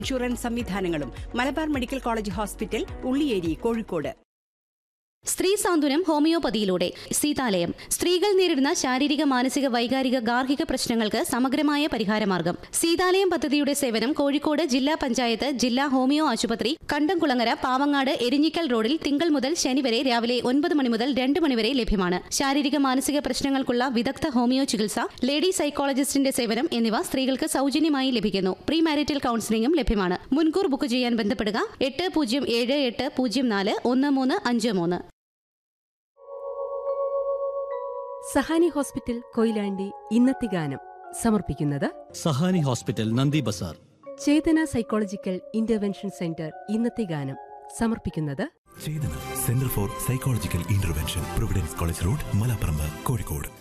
insurance സംവിധാനങ്ങളും Malabar medical college hospital Ulliyeri Kozhikode സ്ത്രീ സാന്ത്വനം ഹോമിയോപ്പതിയിലൂടെ സീതാലയം സ്ത്രീകൾ നേരിടുന്ന ശാരീരിക മാനസിക വൈകാരിക ഗാർഹിക പ്രശ്നങ്ങൾക്ക് സമഗ്രമായ പരിഹാരമാർഗം സീതാലയം പദ്ധതിയുടെ സേവനം കോഴിക്കോട് ജില്ലാ പഞ്ചായത്ത് ജില്ലാ ഹോമിയോ ആശുപത്രി കണ്ടംകുളങ്ങര പാവങ്ങാട് എരിഞ്ഞിക്കൽ റോഡിൽ തിങ്കൾ മുതൽ ശനി വരെ രാവിലെ ഒൻപത് മണി മുതൽ രണ്ട് മണിവരെ ലഭ്യമാണ് ശാരീരിക മാനസിക പ്രശ്നങ്ങൾക്കുള്ള വിദഗ്ധ ഹോമിയോ ചികിത്സ ലേഡി സൈക്കോളജിസ്റ്റിന്റെ സേവനം എന്നിവ സ്ത്രീകൾക്ക് സൗജന്യമായി ലഭിക്കുന്നു പ്രീ മാരിറ്റൽ കൌൺസിലിംഗും ലഭ്യമാണ് മുൻകൂർ ബുക്ക് ചെയ്യാൻ ബന്ധപ്പെടുക എട്ട് പൂജ്യം ഏഴ് എട്ട് പൂജ്യം നാല് ഒന്ന് മൂന്ന് അഞ്ച് മൂന്ന് സഹാനി ഹോസ്പിറ്റൽ കൊയിലാണ്ടി ഇന്നത്തെ ഗാനം സമർപ്പിക്കുന്നത് Sahani hospital Nandi Bazaar Chetana psychological intervention centre ഇന്നത്തെ ഗാനം സമർപ്പിക്കുന്നത് Chetana centre for psychological intervention providence college road Malaparamba Kozhikode